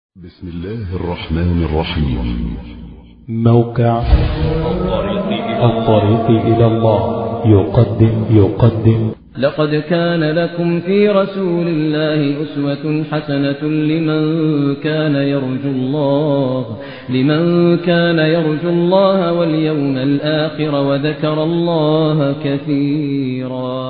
بسم الله الرحمن الرحيم موقع الطريق إلى الله يقدم يقدم لقد كان لكم في رسول الله أسوة حسنة لمن كان يرجو الله لمن كان يرجو الله واليوم الآخر وذكر الله كثيرا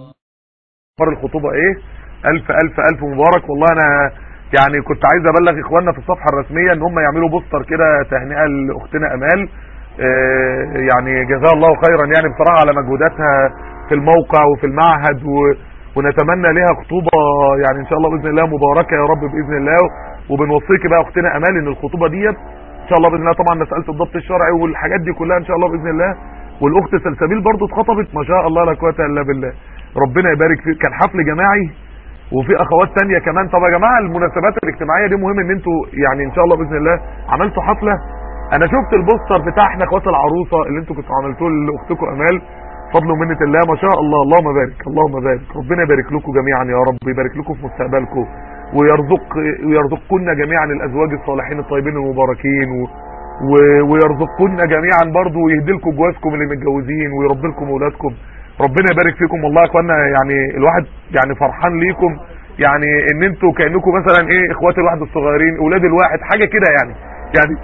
اخبار الخطوبه ايه الف الف الف مبارك والله انا يعني كنت عايز ابلغ اخواننا في الصفحه الرسميه ان هم يعملوا بوستر كده تهنئه لاختنا امال آه، يعني جزاها الله خيرا يعني بصراحه على مجهوداتها في الموقع وفي المعهد و... ونتمنى لها خطوبه يعني ان شاء الله باذن الله مباركه يا رب باذن الله وبنوصيكي بقى اختنا امال ان الخطوبه ديت ان شاء الله باذن الله طبعا مساله الضبط الشرعي والحاجات دي كلها ان شاء الله باذن الله والاخت سلسبيل برضو اتخطبت ما شاء الله لا قوه الا بالله ربنا يبارك فيك كان حفل جماعي وفي اخوات تانية كمان طب يا جماعه المناسبات الاجتماعيه دي مهم ان انتوا يعني ان شاء الله باذن الله عملتوا حفله انا شفت البوستر بتاع احنا اخوات العروسه اللي انتوا كنتوا عملتوه لاختكم امال فضل ومنه الله ما شاء الله اللهم بارك اللهم بارك ربنا يبارك لكم جميعا يا رب يبارك لكم في مستقبلكم ويرزق ويرزقكن جميعا الازواج الصالحين الطيبين المباركين و و ويرزقكن جميعا برضه ويهدي لكم جوازكم اللي متجوزين ويربي لكم اولادكم ربنا يبارك فيكم والله يا اخوانا يعني الواحد يعني فرحان ليكم يعني ان انتوا كانكم مثلا ايه اخوات الواحد الصغيرين اولاد الواحد حاجه كده يعني يعني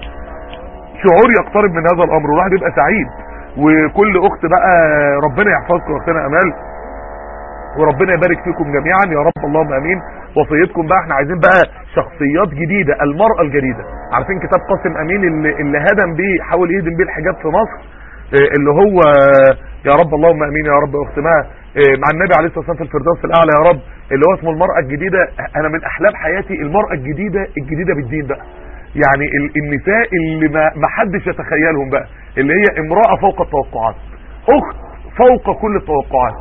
شعور يقترب من هذا الامر والواحد يبقى سعيد وكل اخت بقى ربنا يحفظكم اختنا امال وربنا يبارك فيكم جميعا يا رب اللهم امين وصيتكم بقى احنا عايزين بقى شخصيات جديده المراه الجديده عارفين كتاب قاسم امين اللي, اللي هدم بيه حاول يهدم بيه الحجاب في مصر اه اللي هو يا رب اللهم امين يا رب اخت ما اه مع النبي عليه الصلاه والسلام في الفردوس الاعلى يا رب اللي هو اسمه المراه الجديده انا من احلام حياتي المراه الجديده الجديده بالدين بقى يعني ال- النساء اللي ما ما حدش يتخيلهم بقى اللي هي امراه فوق التوقعات اخت فوق كل التوقعات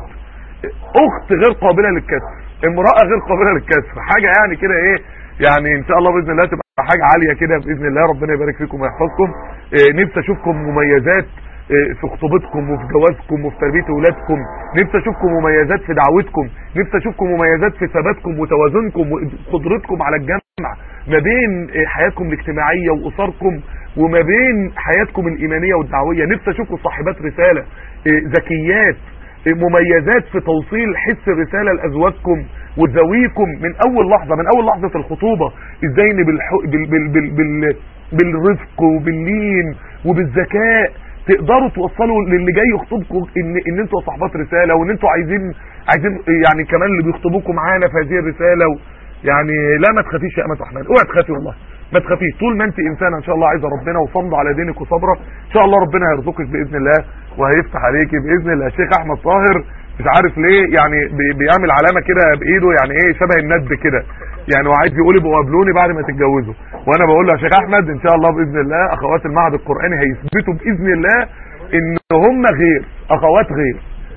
اخت غير قابله للكسر امراه غير قابله للكسر حاجه يعني كده ايه يعني ان شاء الله باذن الله تبقى حاجه عاليه كده باذن الله ربنا يبارك فيكم ويحفظكم إيه نفسي اشوفكم مميزات إيه في خطوبتكم وفي جوازكم وفي تربيه اولادكم نفسي اشوفكم مميزات في دعوتكم نفسي اشوفكم مميزات في ثباتكم وتوازنكم وقدرتكم على الجمع ما بين إيه حياتكم الاجتماعيه واسركم وما بين حياتكم الايمانيه والدعويه نفسي اشوفكم صاحبات رساله إيه ذكيات مميزات في توصيل حس الرسالة لأزواجكم وتزويكم من أول لحظة من أول لحظة الخطوبة إزاي إن بالح... بال... بال... بال... بال... بالرفق وباللين وبالذكاء تقدروا توصلوا للي جاي يخطبكم ان ان انتوا صاحبات رساله وان انتوا عايزين عايزين يعني كمان اللي بيخطبوكم معانا في هذه الرساله و... يعني لا ما تخافيش يا امه احمد اوعي تخافي والله ما تخافيش طول ما انت انسانه ان شاء الله عايزه ربنا وصمد على دينك وصبره ان شاء الله ربنا هيرزقك باذن الله وهيفتح عليكي باذن الله الشيخ احمد طاهر مش عارف ليه يعني بي- بيعمل علامه كده بايده يعني ايه شبه الند كده يعني هو عايز يقول يبقوا قابلوني بعد ما تتجوزوا وانا بقول له يا شيخ احمد ان شاء الله باذن الله اخوات المعهد القراني هيثبتوا باذن الله ان هم غير اخوات غير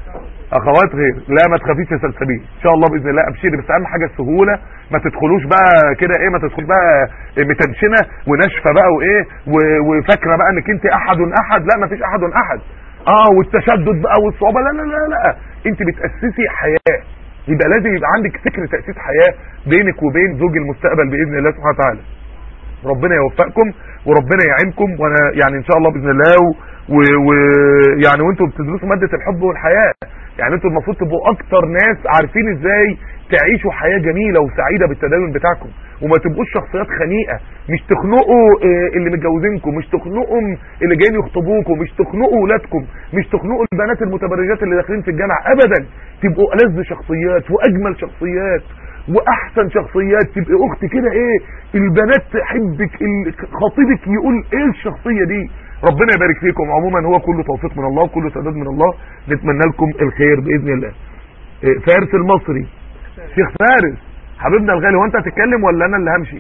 اخوات غير لا ما تخافيش يا سلسبيل ان شاء الله باذن الله ابشري بس اهم حاجه السهوله ما تدخلوش بقى كده ايه ما تدخل بقى متنشنه وناشفه بقى وايه و- وفاكره بقى انك انت احد احد لا ما فيش احد احد اه والتشدد بقى والصعوبه لا لا لا لا انت بتاسسي حياه يبقى لازم يبقى عندك فكر تاسيس حياه بينك وبين زوج المستقبل باذن الله سبحانه وتعالى ربنا يوفقكم وربنا يعينكم وانا يعني ان شاء الله باذن الله ويعني و... يعني وانتم بتدرسوا ماده الحب والحياه يعني انتم المفروض تبقوا اكتر ناس عارفين ازاي تعيشوا حياه جميله وسعيده بالتدين بتاعكم وما تبقوش شخصيات خنيقه مش تخنقوا آه، اللي متجوزينكم مش تخنقوا اللي جايين يخطبوكم مش تخنقوا اولادكم مش تخنقوا البنات المتبرجات اللي داخلين في الجامعه ابدا تبقوا ألذ شخصيات واجمل شخصيات واحسن شخصيات تبقى اخت كده ايه البنات تحبك ال- خطيبك يقول ايه الشخصيه دي ربنا يبارك فيكم عموما هو كله توفيق من الله وكله سداد من الله نتمنى لكم الخير باذن الله إيه، فارس المصري شيخ فارس حبيبنا الغالي هو انت هتتكلم ولا انا اللي همشي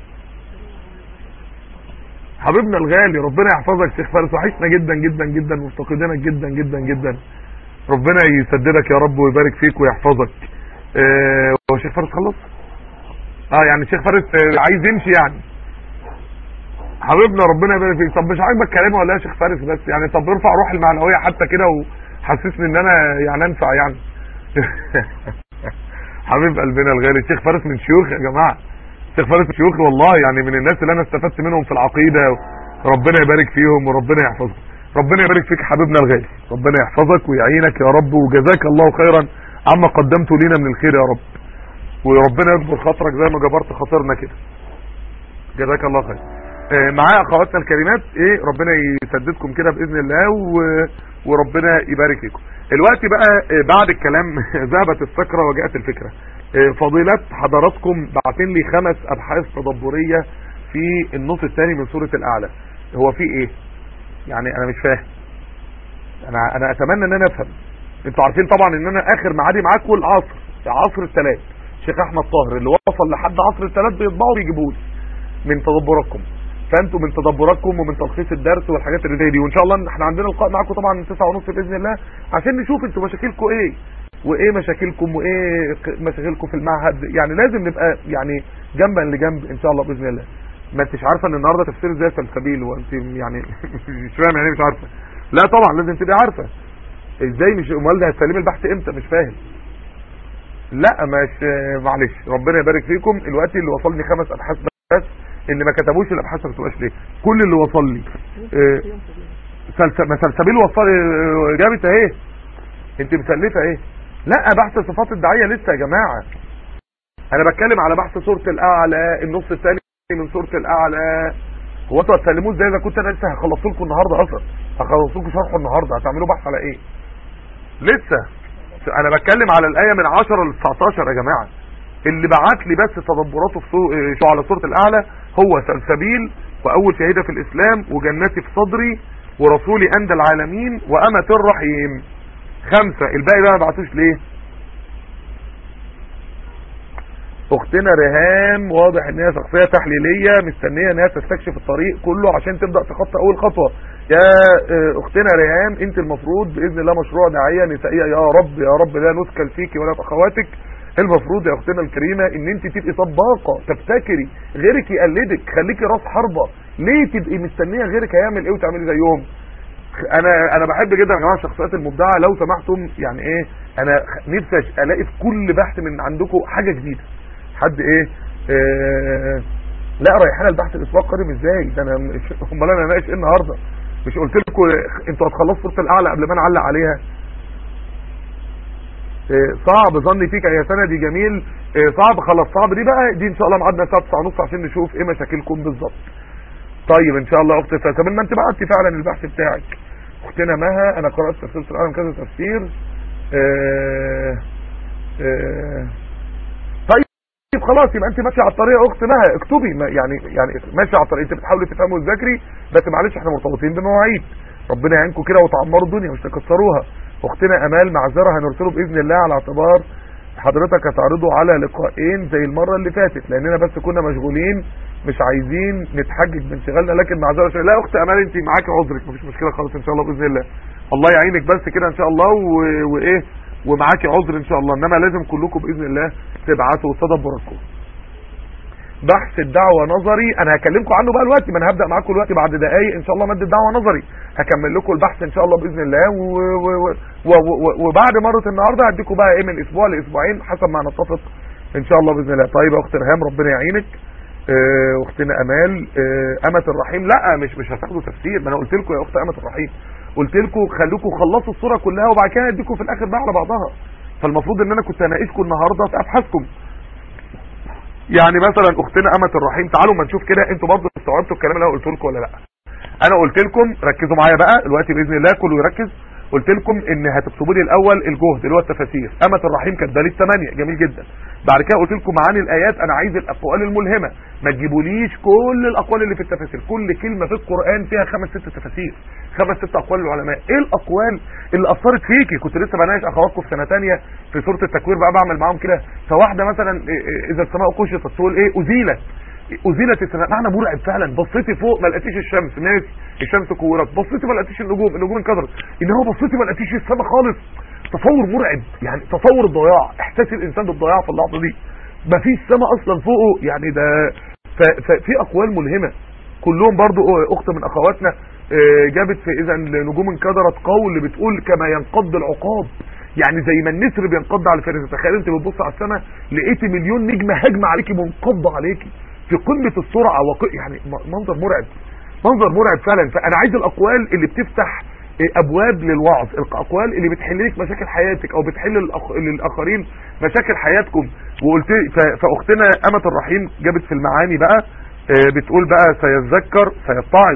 حبيبنا الغالي ربنا يحفظك شيخ فارس وحشنا جدا جدا جدا مفتقدينك جدا جدا جدا ربنا يسددك يا رب ويبارك فيك ويحفظك آه، هو شيخ فارس خلص اه يعني شيخ فارس آه، عايز يمشي يعني حبيبنا ربنا يبارك فيك طب مش عاجبك كلامي ولا إيه يا شيخ فارس بس يعني طب ارفع روحي المعنويه حتى كده وحسسني ان انا يعني انفع يعني حبيب قلبنا الغالي الشيخ فارس من شيوخ يا جماعه شيخ فارس الشيوخي والله يعني من الناس اللي انا استفدت منهم في العقيده ربنا يبارك فيهم وربنا يحفظهم ربنا يبارك فيك حبيبنا الغالي ربنا يحفظك ويعينك يا رب وجزاك الله خيرا عما قدمته لنا من الخير يا رب وربنا يجبر خاطرك زي ما جبرت خاطرنا كده جزاك الله خير آه، معايا اخواتنا الكريمات ايه ربنا يسددكم كده باذن الله و... وربنا يبارك فيكم الوقت بقى آه، بعد الكلام ذهبت السكره وجاءت الفكره آه، فضيلات حضراتكم بعتين لي خمس ابحاث تدبريه في النص الثاني من سوره الاعلى هو في ايه يعني انا مش فاهم انا انا اتمنى ان انا افهم انتوا عارفين طبعا ان انا اخر معادي معاكم العصر عصر الثلاث شيخ احمد طاهر اللي وصل لحد عصر الثلاث بيطبعوا ويجيبوا لي من تدبراتكم فانتوا من تدبراتكم ومن تلخيص الدرس والحاجات اللي زي دي وان شاء الله احنا عندنا لقاء معاكم طبعا 9 ونص باذن الله عشان نشوف انتوا مشاكلكم ايه وايه مشاكلكم وايه ق- مشاكلكم في المعهد يعني لازم نبقى يعني جنبا لجنب ان شاء الله باذن الله ما انتش عارفه ان النهارده تفسير زي سلسبيل وانت يعني مش فاهم يعني إيه مش عارفه لا طبعا لازم تبقى عارفه ازاي مش امال ده هتسلمي البحث امتى مش فاهم لا مش معلش ربنا يبارك فيكم الوقت اللي وصلني خمس ابحاث بس اللي ما كتبوش الابحاث ما بتبقاش ليه كل اللي وصل لي آه، سلس- ما سلسبيل وصل آه، جابت اهي انت مسلفه ايه لا بحث صفات الداعيه لسه يا جماعه انا بتكلم على بحث سوره الاعلى النص الثاني من سوره الاعلى هو انتوا هتسلموه ازاي اذا كنت انا لسه هخلص لكم النهارده اصلا هخلص لكم شرحه النهارده هتعملوا بحث على ايه لسه انا بتكلم على الايه من 10 ل 19 يا جماعه اللي بعت لي بس تدبراته في سو... شو على سوره الاعلى هو سلسبيل واول شهيده في الاسلام وجنتي في صدري ورسولي اندى العالمين وامة الرحيم خمسة الباقي بقى ما بعتوش ليه اختنا ريهام واضح ان هي شخصيه تحليليه مستنيه ان هي تستكشف الطريق كله عشان تبدا تخطى اول خطوه يا آه، اختنا ريهام انت المفروض باذن الله مشروع داعيه نسائيه يا رب يا رب لا نثكل فيك ولا في اخواتك المفروض يا اختنا الكريمه ان انت تبقي طباقه تبتكري غيرك يقلدك خليكي راس حربه ليه تبقي مستنيه غيرك هيعمل ايه وتعملي زيهم انا انا بحب جدا يا جماعه الشخصيات المبدعه لو سمحتم يعني ايه انا نفسي أش- الاقي في كل بحث من عندكم حاجه جديده حد ايه آه لا رايحين البحث الاسبوع القادم ازاي ده انا مش امال انا ناقش ايه النهارده مش قلت لكم انتوا هتخلصوا سوره الاعلى قبل ما نعلق عليها آه، صعب ظني فيك يا سندي جميل آه، صعب خلاص صعب دي بقى دي ان شاء الله ميعادنا الساعه 9 ونص عشان نشوف ايه مشاكلكم بالظبط طيب ان شاء الله يا اختي طب ما انت بعتي فعلا البحث بتاعك اختنا مها انا قرات تفسير العالم كذا تفسير آه آه طيب خلاص يبقى انت ماشيه على الطريق يا اخت مها اكتبي ما يعني يعني ماشيه على الطريق انت بتحاولي تفهمي وتذاكري بس معلش احنا مرتبطين بمواعيد ربنا يعينكم كده وتعمروا الدنيا مش تكسروها اختنا امال معذره هنرسله باذن الله على اعتبار حضرتك هتعرضه على لقاءين زي المره اللي فاتت لاننا بس كنا مشغولين مش عايزين نتحجج بانشغالنا لكن معذره شوية. لا يا اخت امال انت معاكي عذرك مفيش مشكله خالص ان شاء الله باذن الله الله يعينك بس كده ان شاء الله و... وايه ومعاكي عذر ان شاء الله انما لازم كلكم باذن الله تبعتوا تدبراتكم بحث الدعوة نظري انا هكلمكم عنه بقى دلوقتي ما انا هبدا معاكم دلوقتي بعد دقايق ان شاء الله ماده دعوة نظري هكمل لكم البحث ان شاء الله باذن الله و... و... و... و... وبعد مرة النهارده هديكم بقى ايه من اسبوع لاسبوعين حسب ما نتفق ان شاء الله باذن الله طيب يا اخت ريهام ربنا يعينك آه، اختنا امال آه، امة الرحيم لا مش مش هتاخدوا تفسير ما انا قلت لكم يا اخت امة الرحيم قلت لكم خليكم خلصوا الصوره كلها وبعد كده اديكم في الاخر بقى على بعضها فالمفروض ان انا كنت اناقشكم النهارده في ابحاثكم يعني مثلا اختنا امة الرحيم تعالوا ما نشوف كده انتوا برضه استوعبتوا الكلام اللي انا قلت لكم ولا لا انا قلت لكم ركزوا معايا بقى دلوقتي باذن الله كله يركز قلت لكم ان هتكتبوا لي الاول الجهد اللي هو التفاسير امة الرحيم كانت دليل 8 جميل جدا بعد كده قلت لكم معاني الايات انا عايز الاقوال الملهمه ما تجيبوليش كل الاقوال اللي في التفاسير كل كلمه في القران فيها خمس ست تفاسير خمس ست اقوال العلماء ايه الاقوال اللي اثرت فيكي كنت لسه بناقش اخواتكم في سنه ثانيه في سوره التكوير بقى بعمل معاهم كده فواحده مثلا إيه إيه اذا السماء كشطت تقول ايه ازيلت ازيلت السماء معنى مرعب فعلا بصيتي فوق ما لقيتيش الشمس ماشي الشمس كورت بصيتي ما لقيتيش النجوم النجوم انكسرت ان هو بصيتي ما لقيتيش السماء خالص تصور مرعب يعني تصور الضياع احساس الانسان بالضياع في اللحظه دي ما فيش سماء اصلا فوقه يعني ده ف- ففي اقوال ملهمه كلهم برضو اخت من اخواتنا آه، جابت في اذا نجوم انكدرت قول بتقول كما ينقض العقاب يعني زي ما النسر بينقض على الفارس تخيل انت بتبص على السماء لقيت مليون نجمه هجمه عليكي منقضه عليكي في قمه السرعه وق... يعني م- منظر مرعب منظر مرعب فعلا فانا عايز الاقوال اللي بتفتح ابواب للوعظ الاقوال اللي بتحل لك مشاكل حياتك او بتحل للأخ... للاخرين مشاكل حياتكم وقلت ف... فاختنا امه الرحيم جابت في المعاني بقى آه، بتقول بقى سيذكر سيتعظ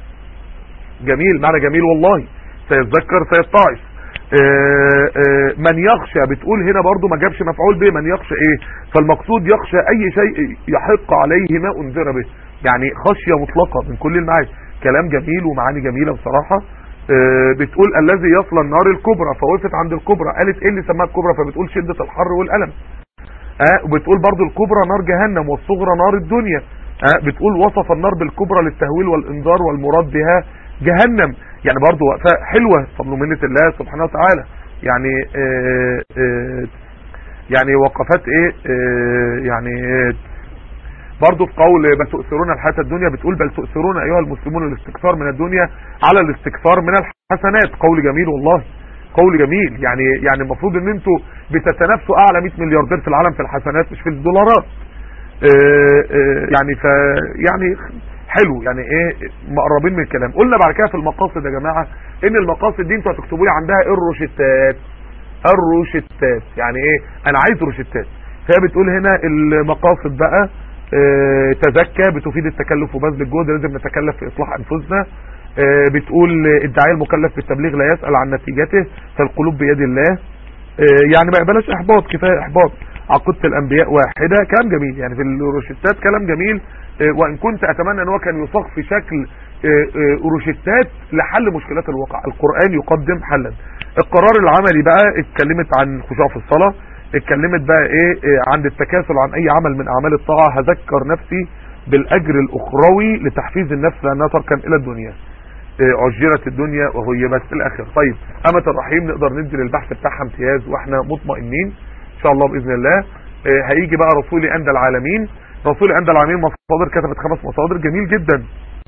جميل معنى جميل والله سيذكر سيتعظ آه، آه، من يخشى بتقول هنا برضو ما جابش مفعول به من يخشى ايه فالمقصود يخشى اي شيء يحق عليه ما انذر به يعني خشية مطلقة من كل المعاني كلام جميل ومعاني جميلة بصراحة آه، بتقول الذي يصل النار الكبرى فوقفت عند الكبرى قالت ايه اللي سماها الكبرى فبتقول شدة الحر والألم آه وبتقول برضو الكبرى نار جهنم والصغرى نار الدنيا آه بتقول وصف النار بالكبرى للتهويل والانذار والمراد بها جهنم يعني برضو وقفة حلوة فضل منة الله سبحانه وتعالى يعني آه آه يعني وقفات ايه آه يعني آه برضو في قول بل تؤثرون الحياة الدنيا بتقول بل تؤثرون ايها المسلمون الاستكثار من الدنيا على الاستكثار من الحسنات قول جميل والله قول جميل يعني يعني المفروض ان انتوا بتتنافسوا اعلى 100 ملياردير في العالم في الحسنات مش في الدولارات آه، آه، يعني ف يعني حلو يعني ايه مقربين من الكلام قلنا بعد كده في المقاصد يا جماعه ان المقاصد دي انتوا هتكتبوا لي عندها الروشتات الروشتات يعني ايه انا عايز روشتات فهي بتقول هنا المقاصد بقى آه، تزكى بتفيد التكلف وبذل الجهد لازم نتكلف في اصلاح انفسنا آه، بتقول الداعيه المكلف بالتبليغ لا يسأل عن نتيجته فالقلوب بيد الله آه، يعني ما بلاش احباط كفايه احباط عقيده الانبياء واحده كلام جميل يعني في الروشتات كلام جميل آه، وان كنت اتمنى ان هو كان يصاغ في شكل آه، آه، روشتات لحل مشكلات الواقع القران يقدم حلا القرار العملي بقى اتكلمت عن خشوع في الصلاه اتكلمت بقى ايه آه، عن التكاسل عن اي عمل من اعمال الطاعه هذكر نفسي بالاجر الاخروي لتحفيز النفس لانها تركن الى الدنيا آه، عجلت الدنيا وهي بس الاخر طيب امة الرحيم نقدر ندي للبحث بتاعها امتياز واحنا مطمئنين ان شاء الله باذن الله آه، هيجي بقى رسولي عند العالمين رسولي عند العالمين مصادر كتبت خمس مصادر جميل جدا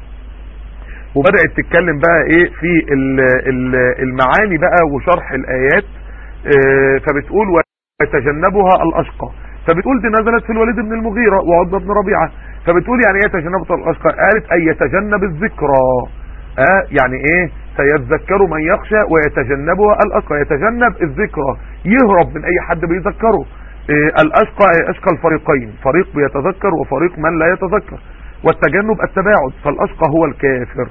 وبدات تتكلم بقى ايه في ال- ال- المعاني بقى وشرح الايات آه، فبتقول ويتجنبها الاشقى فبتقول دي نزلت في الوليد بن المغيرة وعضة بن ربيعة فبتقول يعني ايه يتجنبها الاشقى قالت اي يتجنب الذكرى آه يعني ايه سيتذكر من يخشى ويتجنبها الاشقى يتجنب الذكرى يهرب من اي حد بيذكره إيه الاشقى أي اشقى الفريقين فريق بيتذكر وفريق من لا يتذكر والتجنب التباعد فالاشقى هو الكافر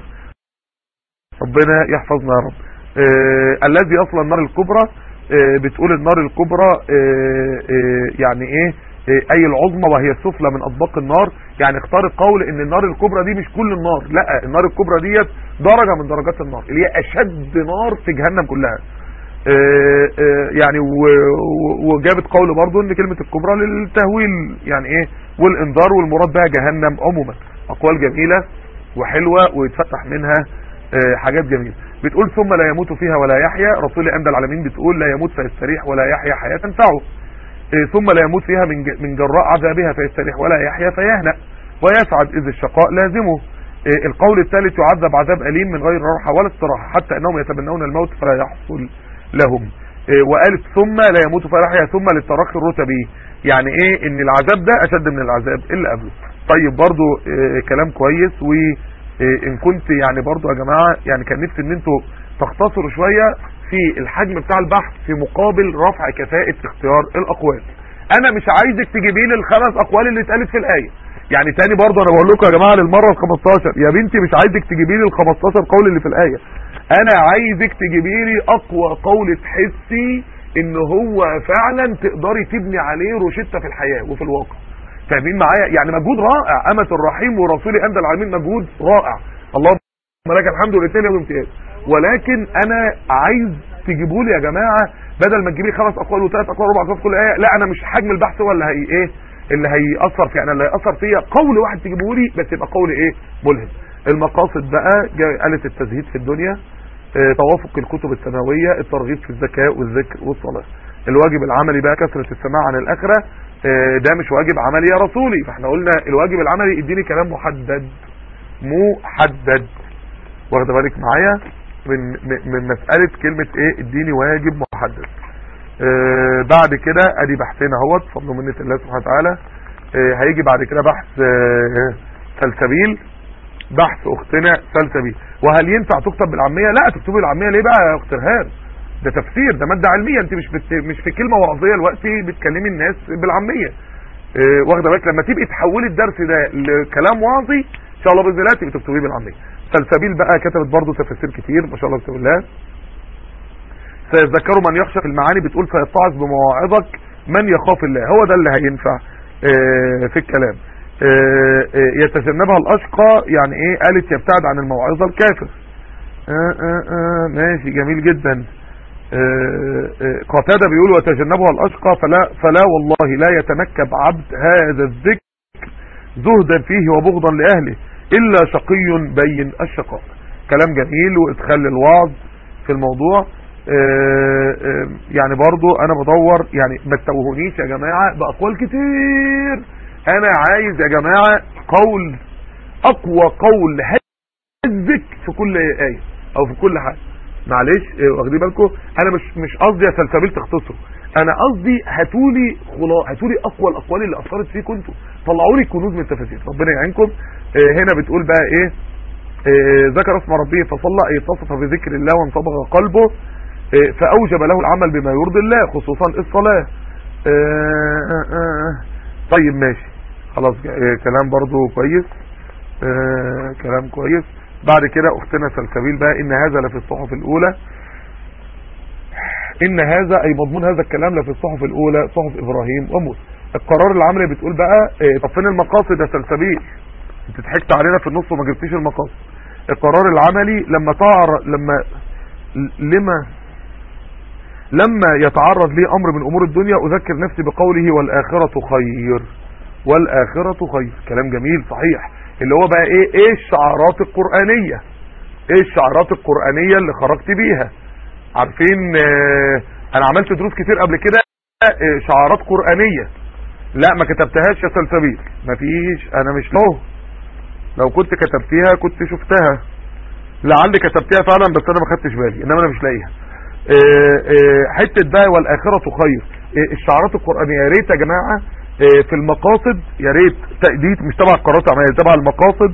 ربنا يحفظنا يا رب إيه الذي يصل النار الكبرى إيه بتقول النار الكبرى إيه إيه يعني ايه إيه اي العظمى وهي السفلى من اطباق النار يعني اختار القول ان النار الكبرى دي مش كل النار لا النار الكبرى ديت درجة من درجات النار اللي هي اشد نار في جهنم كلها آه، آه، يعني و- و- وجابت قول برضو ان كلمة الكبرى للتهويل يعني ايه والانذار والمراد بها جهنم عموما اقوال جميلة وحلوة ويتفتح منها آه، حاجات جميلة بتقول ثم لا يموت فيها ولا يحيا رسول عند العالمين بتقول لا يموت فيستريح ولا يحيا حياة تنفعه آه، ثم لا يموت فيها من ج- من جراء عذابها فيستريح ولا يحيا فيهنأ ويسعد إذ الشقاء لازمه آه، القول الثالث يعذب عذاب أليم من غير راحة ولا استراحة حتى أنهم يتمنون الموت فلا يحصل لهم آه، وقالت ثم لا يموت فلا يحيا ثم للترقي الرتبي يعني ايه ان العذاب ده اشد من العذاب اللي قبله طيب برضو آه، كلام كويس وان كنت يعني برضو يا جماعة يعني كان نفسي ان انتوا تختصروا شوية في الحجم بتاع البحث في مقابل رفع كفاءة اختيار الاقوال انا مش عايزك تجيبي لي الخمس اقوال اللي اتقالت في الايه يعني تاني برضه انا بقول لكم يا جماعه للمره ال 15 يا بنتي مش عايزك تجيبي لي ال 15 قول اللي في الايه انا عايزك تجيبي لي اقوى قول تحسي ان هو فعلا تقدري تبني عليه روشته في الحياه وفي الواقع فاهمين معايا يعني مجهود رائع امه الرحيم ورسولي عند العالمين مجهود رائع اللهم لك الحمد والاثنين يوم امتياز ولكن انا عايز تجيبوا لي يا جماعه بدل ما تجيبي خمس اقوال وثلاث اقوال وربع اقوال في كل ايه لا انا مش حجم البحث هو اللي هي ايه اللي هيأثر في يعني اللي هيأثر فيا قول واحد تجيبه لي بس يبقى قول ايه ملهم المقاصد بقى جا- قالت التزهيد في الدنيا آه، توافق الكتب السماوية الترغيب في الزكاة والذكر والصلاة الواجب العملي بقى كثرة السماع عن الآخرة آه، ده مش واجب عملي يا رسولي فاحنا قلنا الواجب العملي اديني كلام محدد محدد واخد بالك معايا من من من مسألة كلمة ايه اديني واجب محدد آه، بعد كده ادي بحثنا اهوت بفضل ومنه الله سبحانه وتعالى آه، هيجي بعد كده بحث آه، سلسبيل بحث اختنا سلسبيل وهل ينفع تكتب بالعاميه لا تكتبي بالعاميه ليه بقى يا اخت ارهاب ده تفسير ده ماده علميه انت مش بت... مش في كلمه وعظيه دلوقتي بتكلمي الناس بالعاميه آه، واخده بالك لما تبقي تحولي الدرس ده لكلام وعظي ان شاء الله باذن الله تبقي تكتبيه بالعاميه سلسبيل بقى كتبت برضه تفاسير كتير ما شاء الله بسم الله سيذكر من يخشى في المعاني بتقول فيتعظ بمواعظك من يخاف الله هو ده اللي هينفع آه، في الكلام آه، آه، يتجنبها الاشقى يعني ايه قالت يبتعد عن الموعظه الكافر آه، آه، آه، ماشي جميل جدا آه، آه، قتادة بيقول وتجنبها الاشقى فلا فلا والله لا يتنكب عبد هذا الذكر زهدا فيه وبغضا لاهله الا شقي بين الشقاء كلام جميل وادخال الوعظ في الموضوع آه، آه، يعني برضو انا بدور يعني ما تتوهونيش يا جماعة باقوال كتير انا عايز يا جماعة قول اقوى قول هزك في كل ايه او في كل حاجة معلش آه، واخدين بالكم انا مش مش قصدي يا سلسبيل تختصروا انا قصدي هاتولي خلا هاتولي اقوى الاقوال اللي اثرت فيكم انتوا طلعوا لي كنوز من التفاسير ربنا يعينكم آه، هنا بتقول بقى ايه آه، ذكر اسم ربه فصلى اي اتصف بذكر الله وانصبغ قلبه آه، فاوجب له العمل بما يرضي الله خصوصا الصلاه آه، آه، آه. طيب ماشي خلاص آه، كلام برضو كويس آه، كلام كويس بعد كده اختنا سلسبيل بقى ان هذا لفي الصحف الاولى ان هذا اي مضمون هذا الكلام لفي الصحف الاولى صحف ابراهيم وموسى القرار العملي بتقول بقى إيه، طب فين المقاصد يا سلسبيل انت ضحكت علينا في النص وما جبتيش المقاصد القرار العملي لما تعر لما لما لما يتعرض لي امر من امور الدنيا اذكر نفسي بقوله والاخره خير والاخره خير كلام جميل صحيح اللي هو بقى ايه ايه الشعارات القرانيه ايه الشعارات القرانيه اللي خرجت بيها عارفين آه، انا عملت دروس كتير قبل كده آه، شعارات قرانيه لا ما كتبتهاش يا سلسبيل مفيش انا مش له لو كنت كتبتيها كنت شفتها لعلي كتبتيها فعلا بس انا ما خدتش بالي انما انا مش لاقيها آه، آه، حته بقى والاخره خير آه، الشعارات القرانيه يا ريت يا جماعه آه، في المقاصد يا ريت تأديت مش تبع القرارات العمليه تبع المقاصد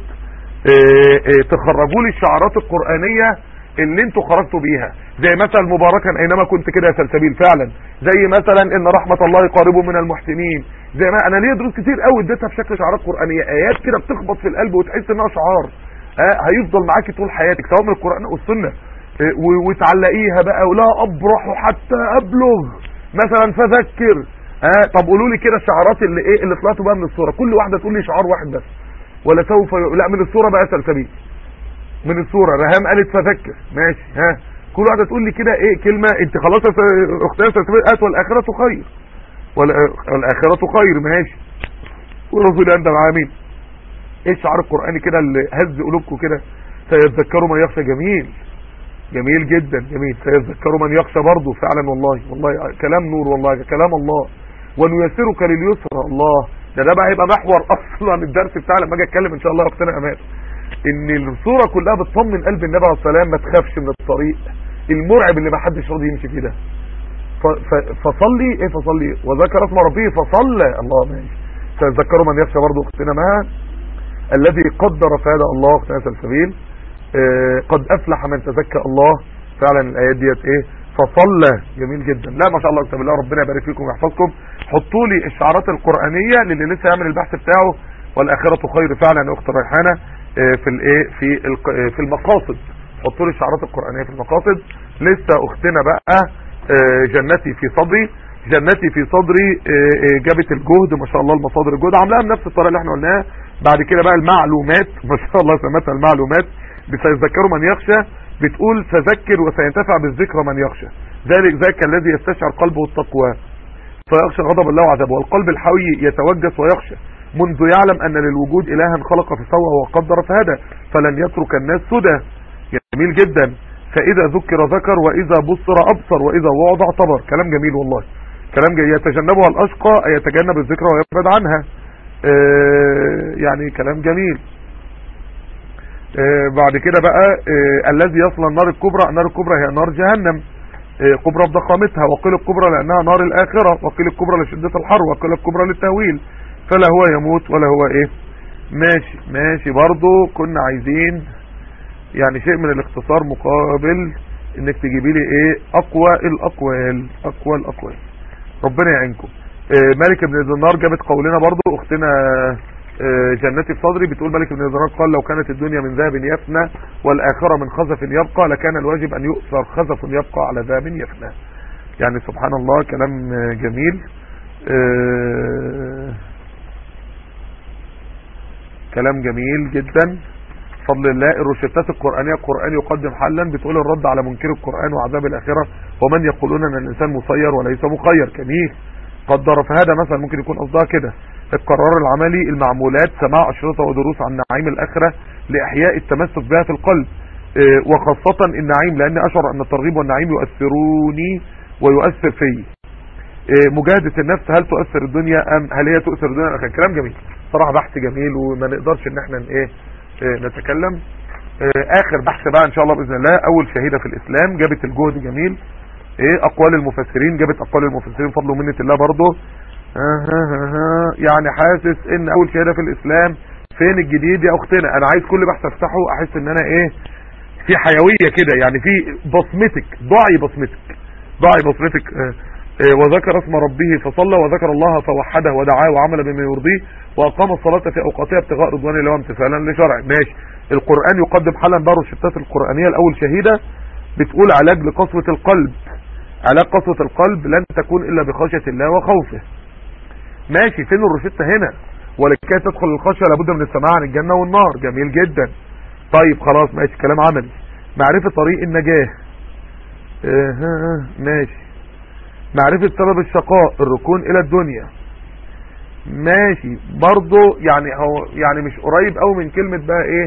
آه، آه، تخرجوا لي الشعارات القرانيه اللي انتوا خرجتوا بيها زي مثلا مباركا اينما كنت كده يا سلسبيل فعلا زي مثلا ان رحمه الله قريب من المحسنين زي ما انا ليا دروس كتير قوي اديتها في شكل شعارات قرانيه ايات كده بتخبط في القلب وتحس انها شعار آه هيفضل معاكي طول حياتك سواء من القران او السنه آه، و- وتعلقيها بقى ولا ابرح حتى ابلغ مثلا فذكر آه طب قولوا لي كده الشعارات اللي ايه اللي طلعتوا بقى من الصوره كل واحده تقول لي شعار واحد بس ولا سوف ي... لا من الصوره بقى سلسبيل من الصوره رهام قالت فذكر ماشي ها كل واحده تقول لي كده ايه كلمه انت خلاص يا س- اختنا سلسبيل قالت والاخره خير ولا- والاخره خير ماشي ورسول انت مع مين ايه الشعار القراني كده اللي هز قلوبكم كده سيذكروا من يخشى جميل جميل جدا جميل سيذكروا من يخشى برضه فعلا والله والله كلام نور والله كلام الله ونيسرك لليسرى الله ده ده بقى هيبقى محور اصلا الدرس بتاع لما اجي اتكلم ان شاء الله يا اختنا امان ان الصوره كلها بتطمن قلب النبي عليه السلام ما تخافش من الطريق المرعب اللي ما حدش راضي يمشي فيه ده ف- ف- فصلي ايه فصلي وذكر اسم ربه فصلى الله ماشي سيذكروا من يخشى برضه اختنا مها الذي قدر فهذا الله اختنا سلسبيل آه، قد افلح من تزكى الله فعلا الايات ديت ايه فصلى جميل جدا لا ما شاء الله اكتب الله ربنا يبارك فيكم ويحفظكم حطوا لي الشعارات القرانيه للي لسه يعمل البحث بتاعه والاخره خير فعلا يا اخت ريحانه آه، في الايه في الق- آه، في المقاصد حطوا لي الشعارات القرانيه في المقاصد لسه اختنا بقى آه، جنتي في صدري جنتي في صدري آه، آه، جابت الجهد ما شاء الله المصادر الجهد عاملاها بنفس الطريقه اللي احنا قلناها بعد كده بقى المعلومات ما شاء الله سمتها المعلومات سيذكروا من يخشى بتقول فذكر وسينتفع بالذكر من يخشى ذلك ذاك الذي يستشعر قلبه التقوى فيخشى غضب الله وعذابه والقلب الحوي يتوجس ويخشى منذ يعلم ان للوجود الها خلق فسوى وقدر فهدى فلن يترك الناس سدى جميل جدا فاذا ذكر ذكر واذا بصر ابصر واذا وعظ اعتبر كلام جميل والله كلام جميل يتجنبها الاشقى أي يتجنب الذكر ويبعد عنها آه، يعني كلام جميل آه، بعد كده بقى آه، الذي يصل النار الكبرى النار الكبرى هي نار جهنم آه، كبرى بضخامتها وقيل الكبرى لانها نار الاخره وقيل الكبرى لشده الحر وقيل الكبرى للتهويل فلا هو يموت ولا هو ايه ماشي ماشي برضو كنا عايزين يعني شيء من الاختصار مقابل انك تجيبي لي ايه اقوى الاقوال اقوى الاقوال ربنا يعينكم آه، مالك بن دينار جابت قولنا برضو اختنا آه، جنتي في صدري بتقول مالك بن دينار قال لو كانت الدنيا من ذهب يفنى والاخره من خزف يبقى لكان الواجب ان يؤثر خزف يبقى على ذهب يفنى يعني سبحان الله كلام آه، جميل آه، كلام جميل جدا بفضل الله الروشتات القرآنية القرآن يقدم حلا بتقول الرد على منكر القرآن وعذاب الآخرة ومن يقولون أن الإنسان مسير وليس مخير جميل قدر فهذا مثلا ممكن يكون قصدها كده القرار العملي المعمولات سماع أشرطة ودروس عن نعيم الآخرة لإحياء التمسك بها في القلب إيه، وخاصة النعيم لأني أشعر أن الترغيب والنعيم يؤثروني ويؤثر في إيه، مجاهدة النفس هل تؤثر الدنيا أم هل هي تؤثر الدنيا الآخرة كلام جميل صراحة بحث جميل وما نقدرش ان احنا ايه إيه، نتكلم إيه، اخر بحث بقى ان شاء الله باذن الله اول شهيده في الاسلام جابت الجهد جميل ايه اقوال المفسرين جابت اقوال المفسرين فضل ومنه الله برضه آه، آه، آه، يعني حاسس ان اول شهاده في الاسلام فين الجديد يا اختنا انا عايز كل بحث افتحه احس ان انا ايه في حيويه كده يعني في بصمتك ضعي بصمتك ضعي بصمتك آه، آه، وذكر اسم ربه فصلى وذكر الله فوحده ودعاه وعمل بما يرضيه واقام الصلاه في اوقاتها ابتغاء رضوان الله وامتثالا لشرعه ماشي القران يقدم حالا بقى الروشتات القرانيه الاول شهيده بتقول علاج لقسوه القلب علاج قسوه القلب لن تكون الا بخشيه الله وخوفه ماشي فين الروشته هنا ولكي تدخل الخشيه لابد من السماع عن الجنه والنار جميل جدا طيب خلاص ماشي كلام عملي معرفه طريق النجاه اه اه ماشي معرفة سبب الشقاء الركون الى الدنيا ماشي برضو يعني هو يعني مش قريب قوي من كلمة بقى ايه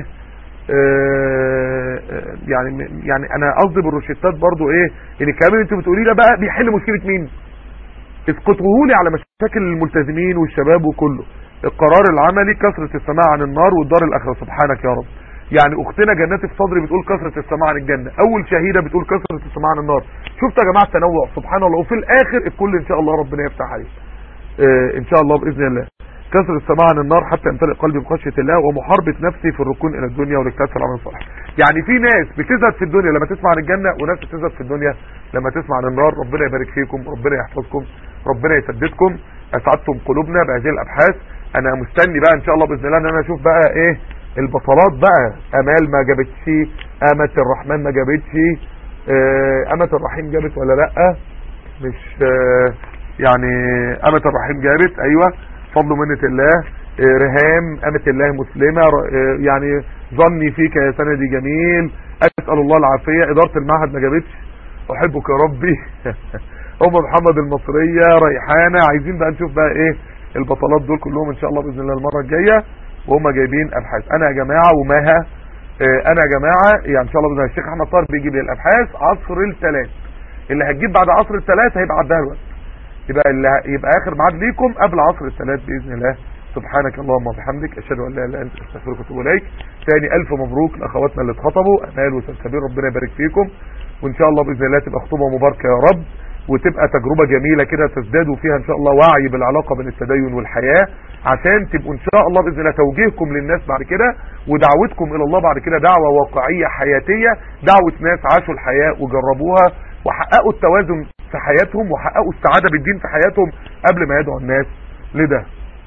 آه آه، يعني يعني انا قصدي بالروشتات برضو ايه ان الكلام اللي انتوا بتقوليه ده بقى بيحل مشكلة مين اسقطوه لي على مشاكل الملتزمين والشباب وكله القرار العملي كثرة السماع عن النار والدار الاخرة سبحانك يا رب يعني اختنا جنات في صدري بتقول كثرة السماع عن الجنة اول شهيدة بتقول كثرة السماع عن النار شفت يا جماعة التنوع سبحان الله وفي الاخر الكل ان شاء الله ربنا يفتح عليه آه ان شاء الله باذن الله كثرة السماع عن النار حتى يمتلئ قلبي بخشية الله ومحاربة نفسي في الركون الى الدنيا والاجتهاد في العمل الصالح يعني في ناس بتزهد في الدنيا لما تسمع عن الجنة وناس بتزهد في الدنيا لما تسمع عن النار ربنا يبارك فيكم ربنا يحفظكم ربنا يسددكم اسعدتم قلوبنا بهذه الابحاث انا مستني بقى ان شاء الله باذن الله ان انا اشوف بقى ايه البطلات بقى امال ما جابتش امة الرحمن ما جابتش آه، امة الرحيم جابت ولا لا مش آه، يعني امة الرحيم جابت ايوه فضل منة الله آه، رهام امة الله مسلمة ر- آه، يعني ظني فيك يا سندي جميل اسأل الله العافية ادارة المعهد ما جابتش احبك يا ربي ام محمد المصرية ريحانة عايزين بقى نشوف بقى ايه البطلات دول كلهم ان شاء الله باذن الله المرة الجاية وهم جايبين ابحاث انا يا جماعة وماها آه، انا يا جماعة يعني ان شاء الله باذن الله الشيخ احمد طاهر بيجيب لي الابحاث عصر الثلاث اللي هتجيب بعد عصر الثلاث هيبقى عدها الوقت يبقى اللي ه- يبقى اخر ميعاد ليكم قبل عصر الثلاث باذن الله سبحانك اللهم وبحمدك اشهد ان لا اله الا انت استغفرك واتوب اليك تاني الف مبروك لاخواتنا اللي اتخطبوا امال وسلسبيل ربنا يبارك فيكم وان شاء الله باذن الله تبقى خطوبه مباركه يا رب وتبقى تجربه جميله كده تزدادوا فيها ان شاء الله وعي بالعلاقه بين التدين والحياه عشان تبقوا ان شاء الله باذن الله توجيهكم للناس بعد كده ودعوتكم الى الله بعد كده دعوه واقعيه حياتيه دعوه ناس عاشوا الحياه وجربوها وحققوا التوازن في حياتهم وحققوا السعاده بالدين في حياتهم قبل ما يدعوا الناس لده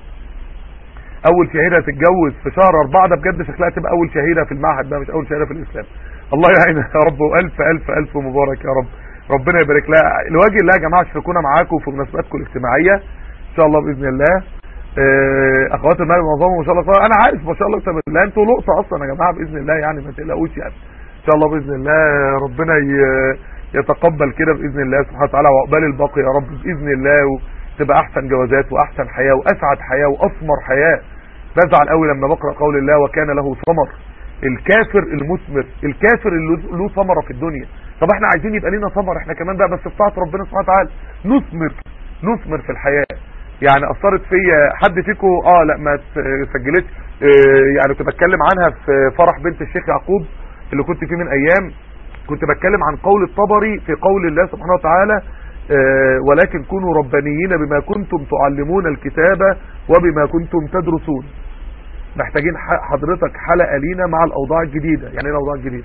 اول شهيده تتجوز في شهر أربعة ده بجد شكلها تبقى اول شهيده في المعهد ده مش اول شهيده في الاسلام الله يعينها يا رب والف الف الف مبارك يا رب ربنا يبارك لها لوجه الله يا جماعه اشركونا معاكم في مناسباتكم الاجتماعيه ان شاء الله باذن الله آه، اخوات المال معظمهم ما شاء الله قال- انا عارف ما شاء الله اقسم بالله انتوا لقطه اصلا يا جماعه باذن الله يعني ما تقلقوش يعني ان شاء الله باذن الله ربنا ي- يتقبل كده باذن الله سبحانه وتعالى وعقبال الباقي يا رب باذن الله وتبقى احسن جوازات واحسن حياه واسعد حياه واثمر حياه بزعل قوي لما بقرا قول الله وكان له ثمر الكافر المثمر الكافر اللي له ثمره في الدنيا طب احنا عايزين يبقى لنا ثمر احنا كمان بقى بس في طاعه ربنا سبحانه وتعالى نثمر نثمر في الحياه يعني اثرت فيا حد فيكم اه لا ما سجلتش اه يعني كنت بتكلم عنها في فرح بنت الشيخ يعقوب اللي كنت فيه من ايام كنت بتكلم عن قول الطبري في قول الله سبحانه وتعالى آه، ولكن كونوا ربانيين بما كنتم تعلمون الكتاب وبما كنتم تدرسون محتاجين ح- حضرتك حلقة لينا مع الأوضاع الجديدة يعني ايه الأوضاع الجديدة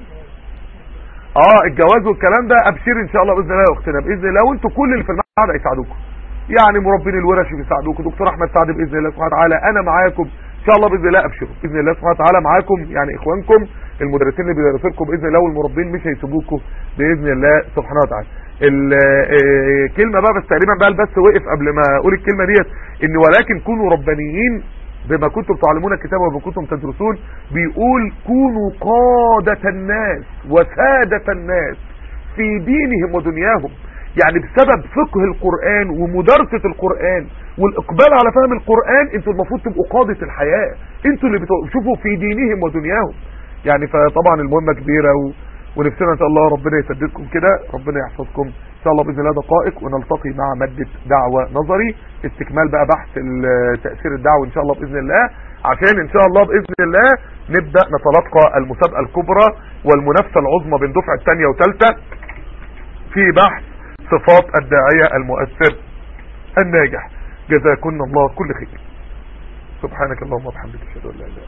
اه الجواز والكلام ده ابشر ان شاء الله باذن الله يا اختنا باذن الله وانتوا كل اللي في المعهد هيساعدوكم يعني مربين الورش بيساعدوكم دكتور احمد سعد باذن الله سبحانه وتعالى انا معاكم ان شاء الله باذن الله ابشروا باذن الله سبحانه وتعالى معاكم يعني اخوانكم المدرسين اللي بيدرسوا لكم باذن الله والمربين مش هيسيبوكم باذن الله سبحانه وتعالى الكلمه بقى بس تقريبا بقى البث وقف قبل ما اقول الكلمه ديت ان ولكن كونوا ربانيين بما كنتم تعلمون الكتاب وبما كنتم تدرسون بيقول كونوا قادة الناس وسادة الناس في دينهم ودنياهم يعني بسبب فقه القرآن ومدارسة القرآن والإقبال على فهم القرآن انتوا المفروض تبقوا قادة الحياة انتوا اللي بتشوفوا في دينهم ودنياهم يعني فطبعا المهمة كبيرة و... ونفسنا ان شاء الله ربنا يسددكم كده ربنا يحفظكم ان شاء الله باذن الله دقائق ونلتقي مع ماده دعوه نظري استكمال بقى بحث ال- تاثير الدعوه ان شاء الله باذن الله عشان ان شاء الله باذن الله نبدا نتلقى المسابقه الكبرى والمنافسه العظمى بين دفعه ثانيه وثالثه في بحث صفات الداعيه المؤثر الناجح جزاكن الله كل خير سبحانك اللهم وبحمدك اشهد ان لا اله الا انت